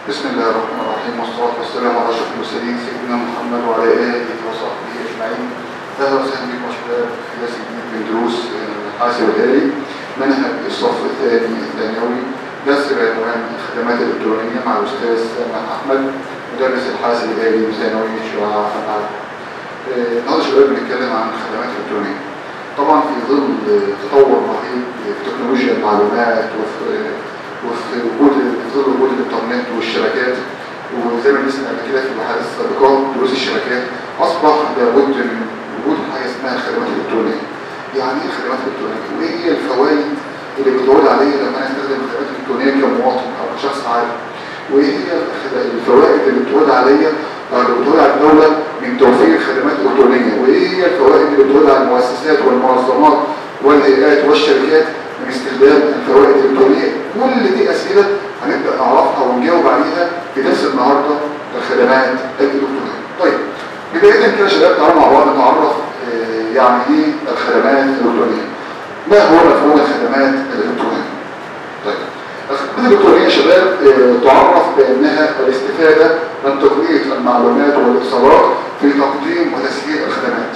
بسم الله الرحمن الرحيم والصلاة والسلام على أشرف المرسلين سيدنا محمد وعلى آله وصحبه أجمعين أهلا وسهلا بكم شباب في درس جديد من دروس الحاسب الآلي منهج الصف الثاني الثانوي درس بعنوان الخدمات الإلكترونية مع الأستاذ سامح أحمد مدرس الحاسب الآلي بثانوي شعاع العالم. النهارده شباب بنتكلم عن الخدمات الإلكترونية. طبعا في ظل تطور رهيب في تكنولوجيا المعلومات وفي وفي وجود في ظل وجود الانترنت والشبكات وزي ما لسه قبل كده في المحاضرات السابقات دروس الشبكات اصبح لابد من وجود حاجه اسمها الخدمات الالكترونيه. يعني ايه الخدمات الالكترونيه؟ وايه هي الفوائد اللي بتعود عليا لما انا استخدم الخدمات الالكترونيه كمواطن او كشخص عادي؟ وايه هي الفوائد اللي بتعود عليا او اللي بتعود على الدوله من توفير الخدمات الالكترونيه؟ وايه هي الفوائد اللي بتعود على المؤسسات والمنظمات والهيئات والشركات من استخدام الفوائد الإلكترونية كل دي أسئلة هنبدأ نعرفها ونجاوب عليها في درس النهاردة الخدمات الإلكترونية طيب بداية كده يا شباب تعالوا مع بعض نتعرف آه يعني إيه الخدمات الإلكترونية ما هو مفهوم الخدمات الإلكترونية طيب الخدمات الإلكترونية يا شباب آه تعرف بأنها الاستفادة من تقنية المعلومات والاتصالات في تقديم وتسهيل الخدمات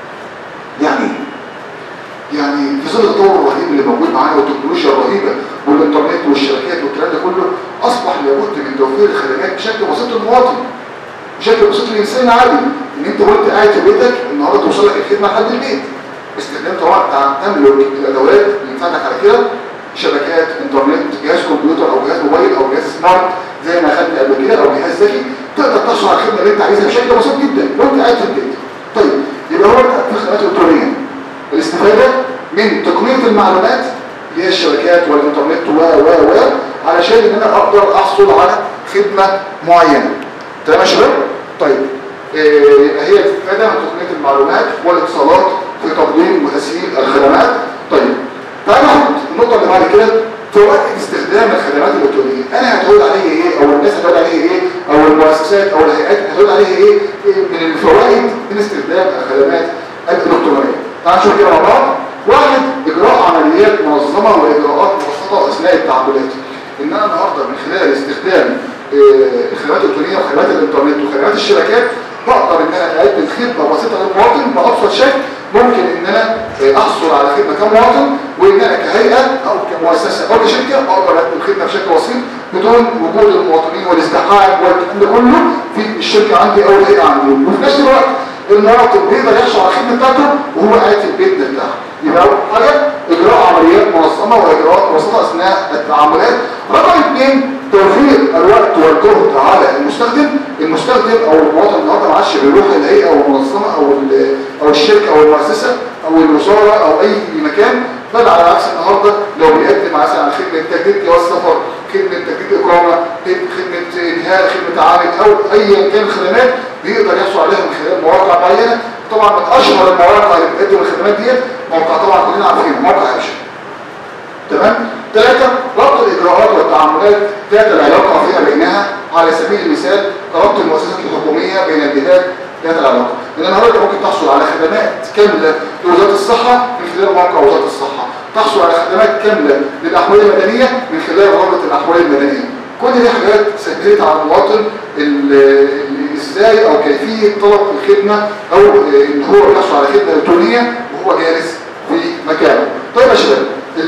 يعني ايه؟ يعني في ظل التطور الرهيب اللي موجود معانا والتكنولوجيا الرهيبه والانترنت والشبكات والكلام ده كله اصبح لابد من توفير الخدمات بشكل بسيط للمواطن بشكل بسيط للانسان العادي ان انت وانت قاعد في بيتك النهارده توصل لك الخدمه لحد البيت باستخدام طبعا تملك الادوات اللي تساعدك على كده شبكات انترنت جهاز كمبيوتر او جهاز موبايل او جهاز سمارت زي ما خدنا قبل كده او جهاز ذكي تقدر تحصل على الخدمه اللي انت عايزها بشكل بسيط جدا وانت قاعد في البيت طيب يبقى هو في خدمات الكترونيه الاستفادة من تقنية المعلومات اللي هي الشبكات والانترنت و و و علشان ان انا اقدر احصل على خدمة معينة تمام يا شباب؟ طيب إيه هي الاستفادة من تقنية المعلومات والاتصالات في تقديم وتسهيل الخدمات طيب تعالى ناخد النقطة اللي بعد كده فوائد استخدام الخدمات الالكترونيه انا هتعود عليه ايه او الناس هتعود عليه ايه او المؤسسات او الهيئات هتعود عليه ايه من الفوائد من استخدام الخدمات الالكترونيه تعال نشوف كده مع بعض واحد اجراء عمليات منظمه واجراءات مبسطه اثناء التعاملات ان انا النهارده من خلال استخدام الخدمات الالكترونيه وخدمات الانترنت وخدمات الشبكات بقدر ان انا اقدم خدمه بسيطه للمواطن بابسط شكل ممكن ان انا احصل على خدمه كمواطن وان انا كهيئه او كمؤسسه او كشركه اقدر اقدم خدمه بشكل بسيط بدون وجود المواطنين والازدحام والكلام ده كله في الشركه عندي او الهيئه عندي وفي نفس الوقت المواطن بيقدر يحصل على الخدمه بتاعته وهو قاعد في البيت بتاعه يبقى اول حاجه اجراء عمليات منظمه واجراءات بسيطه اثناء التعاملات رقم اثنين توفير الوقت والجهد على المستخدم المستخدم او المواطن النهارده ما عادش بيروح الهيئه او المنظمه او او الشركه او المؤسسه او الوزاره او اي مكان بل على عكس النهارده لو بيقدم مثلا على خدمه تجديد جواز سفر خدمه تجديد اقامه خدمه انهاء خدمه عامل او ايا كان الخدمات بيقدر يحصل عليها من خلال مواقع معينه طبعا من اشهر المواقع اللي بتقدم الخدمات ديت موقع طبعا كلنا عارفينه موقع ابشر تمام ثلاثة ربط الإجراءات والتعاملات ذات العلاقة فيما بينها على سبيل المثال ربط المؤسسات الحكومية بين الجهات ذات العلاقة لأن النهارده ممكن تحصل على خدمات كاملة لوزارة الصحة من خلال موقع وزارة الصحة تحصل على خدمات كاملة للأحوال المدنية من خلال رابط الأحوال المدنية كل دي حاجات سهلت على المواطن ازاي او كيفية طلب الخدمة او ان هو يحصل على خدمة الكترونية وهو جالس في مكانه طيب يا شباب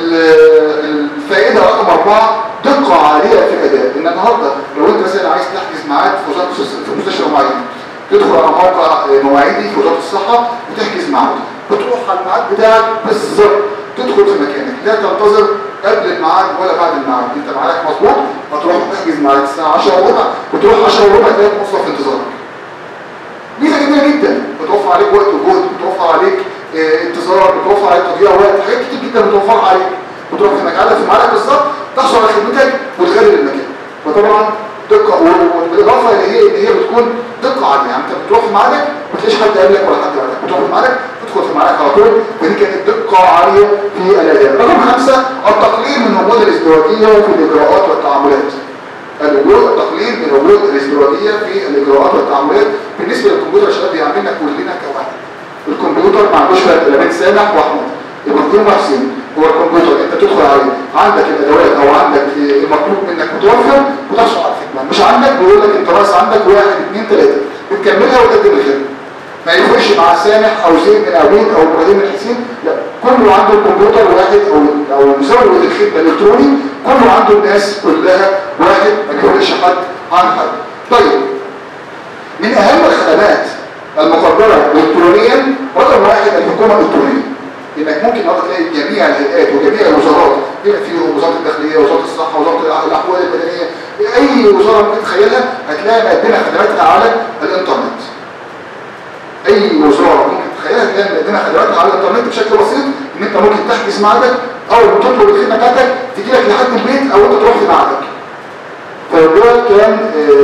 الفائدة رقم أربعة دقة عالية في الأداء إن النهاردة لو أنت مثلا عايز تحجز ميعاد في وزارة في مستشفى معين تدخل على موقع مواعيدي في وزارة الصحة وتحجز ميعاد بتروح على الميعاد بتاعك بالظبط تدخل في مكانك لا تنتظر قبل الميعاد ولا بعد الميعاد انت ميعادك مظبوط هتروح تحجز ميعاد الساعة 10 وربع وتروح 10 وربع تلاقي موصله في انتظارك ميزة جميلة جدا بتوفر عليك وقت وجهد بتوفر عليك اه انتظار بتوفر عليك تضييع وقت حاجات كتير جدا بتوفر عليك بتروح في مكانك في ميعادك بالظبط تحصل على خدمتك وتغير المكان فطبعا دقة بالاضافة اللي هي اللي هي بتكون دقة عالية يعني انت بتروح في ميعادك ما تلاقيش حد قبلك ولا حد بعدك بتروح في ميعادك تدخل في ميعادك على طول ودي كانت دقة عالية في الأداء رقم خمسة التقليل من وجود الازدواجية في الإجراءات والتعاملات الوجود التقليل من وجود الازدواجية في الإجراءات والتعاملات بالنسبة للكمبيوتر يا شباب بيعملنا كلنا كواحد الكمبيوتر ما عندوش فرق لا بين سامح واحمد يبقى محسن هو الكمبيوتر انت تدخل عليه عندك الادوات او عندك المطلوب منك متوفر وتحصل على الخدمه مش عندك بيقول لك انت ناقص عندك واحد اثنين ثلاثه بتكملها وتقدم الخدمه ما يفرقش مع سامح او زيد من عبيد او ابراهيم من حسين لا كله عنده الكمبيوتر واحد او او مزود الخدمه الالكتروني كله عنده الناس كلها واحد ما يفرقش حد عن حد طيب من اهم الخدمات المقدره الكترونيا رقم واحد الحكومه الالكترونيه انك ممكن النهارده تلاقي جميع الهيئات وجميع الوزارات بما فيهم وزاره الداخليه وزاره الصحه وزاره الاحوال المدنيه اي وزاره ممكن تتخيلها هتلاقي مقدمه خدماتها على الانترنت اي وزاره ممكن تتخيلها هتلاقي مقدمه خدماتها على الانترنت بشكل بسيط ان انت ممكن تحجز ميعادك او تطلب الخدمه بتاعتك تجي لك لحد البيت او انت تروح في ميعادك فده كان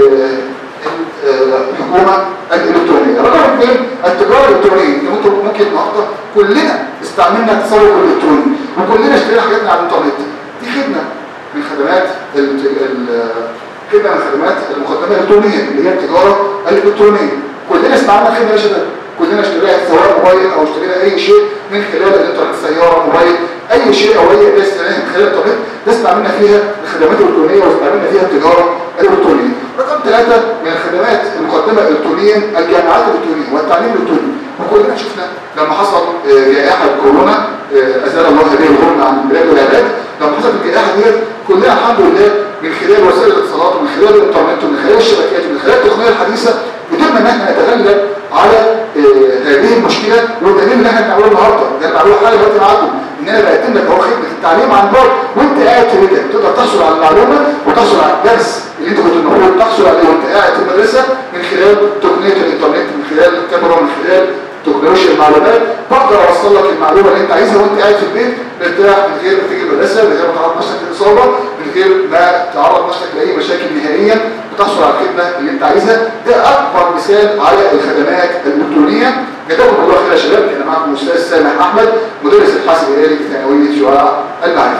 الحكومه الالكترونيه رقم اثنين التجاره الالكترونيه ممكن ممكن النهارده كلنا استعملنا التسوق الالكتروني وكلنا اشترينا حاجاتنا على الانترنت دي خدمه من خدمات خدمه من خدمات المقدمه الالكترونيه اللي هي التجاره الالكترونيه كلنا استعملنا الخدمه يا شباب كلنا اشترينا سواء موبايل او اشترينا اي شيء من خلال الانترنت سياره موبايل اي شيء او اي اداه استعملناها من خلال الانترنت ده استعملنا فيها الخدمات الالكترونيه واستعملنا فيها التجاره الالكترونيه رقم ثلاثة من الخدمات المقدمة الكترونيا الجامعات الالكترونية والتعليم الالكتروني وكلنا شفنا لما حصل جائحة كورونا أزال الله هذه الغرنة عن البلاد والعباد لما حصلت الجائحة دي كلنا الحمد لله من خلال وسائل الاتصالات ومن خلال الانترنت ومن خلال الشبكات ومن خلال التقنية الحديثة قدرنا ان احنا نتغلب على هذه المشكلة والدليل اللي احنا بنعمله النهارده ده انا بعمله حاجة دلوقتي معاكم ان انا بقدم لك اهو خدمة التعليم عن بعد وانت قاعد في بيتك تقدر تحصل على المعلومة وتحصل على الدرس اللي انت كنت المفروض تحصل عليه وانت قاعد في المدرسة من خلال تقنية الانترنت من خلال الكاميرا من خلال تكنولوجيا المعلومات بقدر اوصل لك المعلومه اللي انت عايزها وانت قاعد في البيت مرتاح من غير ما تيجي المدرسه من غير ما تعرض نفسك لاصابه من غير ما تعرض نفسك لاي مشاكل نهائيا بتحصل على الخدمه اللي انت عايزها ده اكبر مثال على الخدمات الالكترونيه جزاكم الله خير يا شباب انا معكم الاستاذ سامح احمد مدرس الحاسب الالي في ثانويه شعاع المعرفه